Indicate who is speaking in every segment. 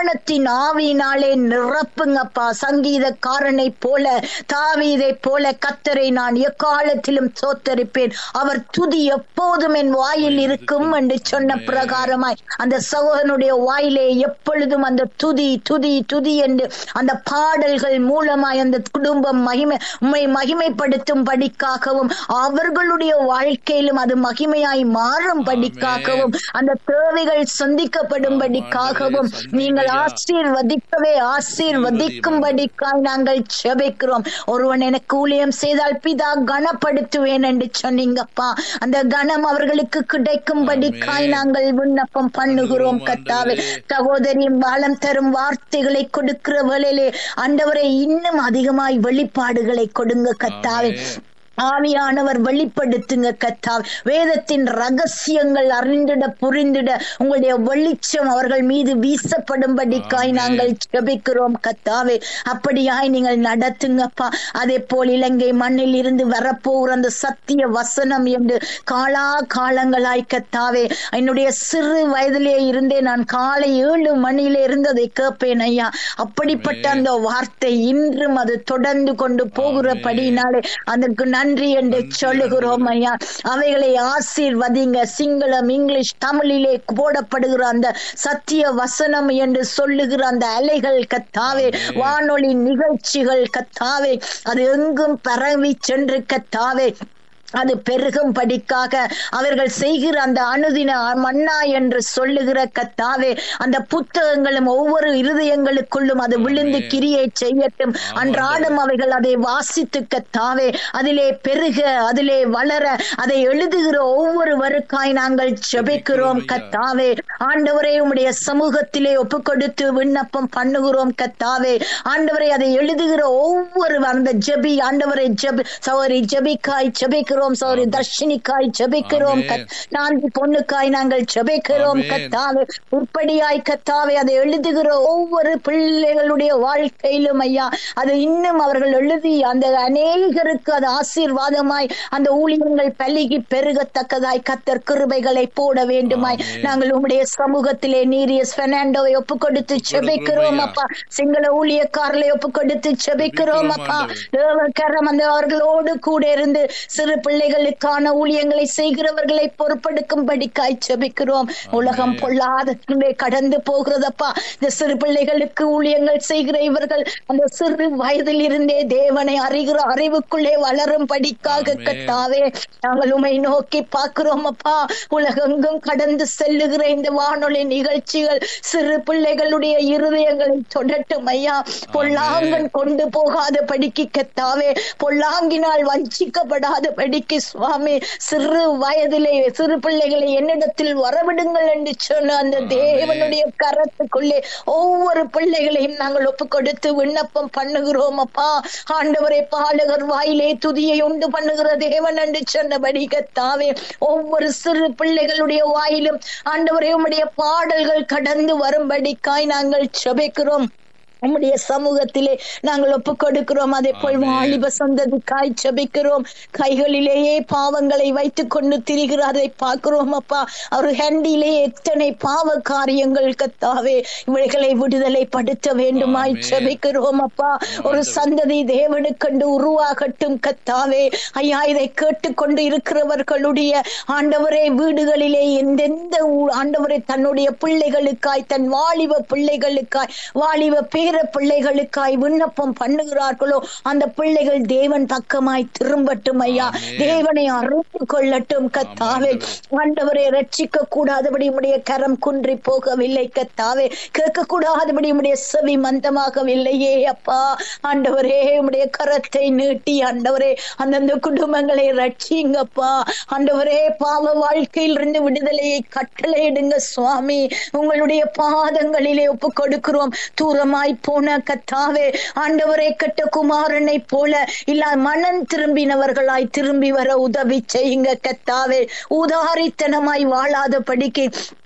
Speaker 1: ஞானத்தின் ஆவியினாலே நிரப்புங்கப்பா சங்கீதக்காரனை போல தாவீதை போல கத்தரை நான் எக்காலத்திலும் சோத்தரிப்பேன் அவர் துதி எப்போதும் என் வாயில் இருக்கும் என்று சொன்ன பிரகாரமாய் அந்த சகோதரனுடைய வாயிலே எப்பொழுதும் அந்த துதி துதி துதி என்று அந்த பாடல்கள் மூலமாய் அந்த குடும்பம் மகிமை உம்மை மகிமைப்படுத்தும் படிக்காகவும் அவர்களுடைய வாழ்க்கையிலும் அது மகிமையாய் மாறும் படிக்காகவும் அந்த தேவைகள் சந்திக்கப்படும்படிக்காகவும் நீங்கள் ஆசீர்வதிக்கவே ஆசீர்வதிக்கும்படிக்காய் நாங்கள் செபிக்கிறோம் ஒருவன் எனக்கு ஊழியம் செய்தால் பிதா கனப்படுத்துவேன் என்று சொன்னீங்கப்பா அந்த கனம் அவர்களுக்கு கிடைக்கும்படிக்காய் நாங்கள் விண்ணப்பம் பண்ணுகிறோம் கத்தாவே சகோதரி பாலம் தரும் வார்த்தைகளை கொடுக்கிற வேளையிலே ஆண்டவரை இன்னும் அதிகமாய் வெளிப்பாடுகளை கொடுங்க கத்தாவே ஆவியானவர் வெளிப்படுத்துங்க கத்தா வேதத்தின் ரகசியங்கள் அறிந்திட புரிந்திட உங்களுடைய வெளிச்சம் அவர்கள் மீது வீசப்படும்படிக்காய் நாங்கள் ஜெபிக்கிறோம் கத்தாவே அப்படியாய் நீங்கள் நடத்துங்கப்பா அதே போல் இலங்கை மண்ணில் இருந்து வரப்போகிற அந்த சத்திய வசனம் என்று காலா காலங்களாய் கத்தாவே என்னுடைய சிறு வயதிலே இருந்தே நான் காலை ஏழு மணியில இருந்து அதை கேட்பேன் ஐயா அப்படிப்பட்ட அந்த வார்த்தை இன்றும் அது தொடர்ந்து கொண்டு போகிறபடினாலே அதற்கு நன்றி என்று சொல்லுகிறோம் ஐயா அவைகளை ஆசீர்வதிங்க சிங்களம் இங்கிலீஷ் தமிழிலே போடப்படுகிற அந்த சத்திய வசனம் என்று சொல்லுகிற அந்த அலைகள் கத்தாவே வானொலி நிகழ்ச்சிகள் கத்தாவே அது எங்கும் பரவி சென்று கத்தாவே அது பெருகும் படிக்காக அவர்கள் செய்கிற அந்த அனுதின மன்னா என்று சொல்லுகிற கத்தாவே அந்த புத்தகங்களும் ஒவ்வொரு இருதயங்களுக்குள்ளும் அது விழுந்து கிரியை செய்யட்டும் அன்றாடம் அவைகள் அதை வாசித்து கத்தாவே அதிலே பெருக அதிலே வளர அதை எழுதுகிற ஒவ்வொருவருக்காய் நாங்கள் ஜெபிக்கிறோம் கத்தாவே ஆண்டவரே உம்முடைய சமூகத்திலே ஒப்பு கொடுத்து விண்ணப்பம் பண்ணுகிறோம் கத்தாவே ஆண்டவரை அதை எழுதுகிற ஒவ்வொரு அந்த ஜெபி ஆண்டவரை ஜெபி சௌரி ஜெபிக்காய் ஜெபிக்கிறோம் ஜெபிக்கிறோம் சௌரி தர்ஷினிக்காய் ஜெபிக்கிறோம் நான்கு பொண்ணுக்காய் நாங்கள் ஜெபிக்கிறோம் கத்தாவே உற்படியாய் கத்தாவே அதை எழுதுகிற ஒவ்வொரு பிள்ளைகளுடைய வாழ்க்கையிலும் ஐயா அது இன்னும் அவர்கள் எழுதி அந்த அநேகருக்கு அது ஆசீர்வாதமாய் அந்த ஊழியங்கள் பல்கி பெருகத்தக்கதாய் கத்தர் கிருபைகளை போட வேண்டுமாய் நாங்கள் உம்முடைய சமூகத்திலே நீரியஸ் பெர்னாண்டோவை ஒப்பு கொடுத்து ஜெபிக்கிறோம் அப்பா சிங்கள ஊழியக்காரர்களை ஒப்பு கொடுத்து ஜெபிக்கிறோம் அப்பா தேவக்கரம் அந்த அவர்களோடு கூட இருந்து சிறு பிள்ளைகளுக்கான ஊழியங்களை செய்கிறவர்களை பொறுப்பெடுக்கும்படி காய்ச்சபிக்கிறோம் உலகம் பொல்லாத கடந்து போகிறதப்பா இந்த சிறு பிள்ளைகளுக்கு ஊழியங்கள் செய்கிற இவர்கள் அந்த சிறு வயதில் இருந்தே தேவனை அறிகிற அறிவுக்குள்ளே வளரும் படிக்காக கட்டாவே நாங்கள் உமை நோக்கி பார்க்கிறோம் அப்பா உலகெங்கும் கடந்து செல்லுகிற இந்த வானொலி நிகழ்ச்சிகள் சிறு பிள்ளைகளுடைய இருதயங்களை தொடட்டும் ஐயா பொல்லாங்கன் கொண்டு போகாத படிக்கு கத்தாவே பொல்லாங்கினால் வஞ்சிக்கப்படாத படிக்கு சுவாமி சிறு வயதிலே சிறு பிள்ளைகளை என்னிடத்தில் வரவிடுங்கள் என்று சொன்ன அந்த தேவனுடைய கரத்துக்குள்ளே ஒவ்வொரு பிள்ளைகளையும் நாங்கள் ஒப்பு கொடுத்து விண்ணப்பம் பண்ணுகிறோம் அப்பா ஆண்டவரை பாலகர் வாயிலே துதியை உண்டு பண்ணுகிற தேவன் என்று சொன்னபடி கத்தாவே ஒவ்வொரு சிறு பிள்ளைகளுடைய வாயிலும் ஆண்டவரை உம்முடைய பாடல்கள் கடந்து வரும்படிக்காய் நாங்கள் செபிக்கிறோம் உம்முடைய சமூகத்திலே நாங்கள் ஒப்பு கொடுக்கிறோம் அதே போல் வாலிப சந்ததிக்காய் ஜபிக்கிறோம் கைகளிலேயே பாவங்களை வைத்துக் கொண்டு திரிகிறதை பார்க்கிறோம் அப்பா அவர் ஹேண்டிலே எத்தனை பாவ காரியங்கள் கத்தாவே இவைகளை விடுதலை படுத்த வேண்டுமாய் ஜபிக்கிறோம் அப்பா ஒரு சந்ததி தேவனுக்கண்டு உருவாகட்டும் கத்தாவே ஐயா இதை கேட்டுக்கொண்டு இருக்கிறவர்களுடைய ஆண்டவரே வீடுகளிலே எந்தெந்த ஆண்டவரை தன்னுடைய பிள்ளைகளுக்காய் தன் வாலிப பிள்ளைகளுக்காய் வாலிப பேர பிள்ளைகளுக்காய் விண்ணப்பம் பண்ணுகிறார்களோ அந்த பிள்ளைகள் தேவன் பக்கமாய் திரும்பட்டும் ஐயா தேவனை அறிந்து கொள்ளட்டும் கத்தாவே ஆண்டவரை ரட்சிக்க கூடாதபடி உடைய கரம் குன்றி போகவில்லை கத்தாவே கேட்க கூடாதபடி உடைய செவி மந்தமாகவில்லையே அப்பா ஆண்டவரே உடைய கரத்தை நீட்டி ஆண்டவரே அந்தந்த குடும்பங்களை ரட்சிங்கப்பா ஆண்டவரே பாவ வாழ்க்கையில் இருந்து விடுதலையை கட்டளையிடுங்க சுவாமி உங்களுடைய பாதங்களிலே ஒப்பு கொடுக்கிறோம் தூரமாய் போன கத்தாவே ஆண்டவரை கட்ட குமாரனை போல இல்ல மனம் திரும்பினவர்களாய் திரும்பி வர உதவி செய்யுங்க கத்தாவே உதாரித்தனமாய் வாழாத படிக்கு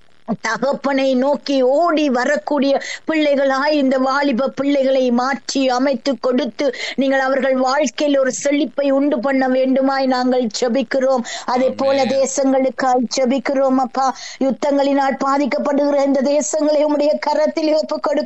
Speaker 1: தகப்பனை நோக்கி ஓடி வரக்கூடிய பிள்ளைகளாய் இந்த வாலிப பிள்ளைகளை மாற்றி அமைத்து கொடுத்து நீங்கள் அவர்கள் வாழ்க்கையில் ஒரு செழிப்பை உண்டு பண்ண வேண்டுமாய் நாங்கள் ஜபிக்கிறோம் அதே போல தேசங்களுக்காய் ஜபிக்கிறோம் அப்பா யுத்தங்களினால் பாதிக்கப்படுகிற இந்த தேசங்களை உடைய கரத்தில் ஒப்பு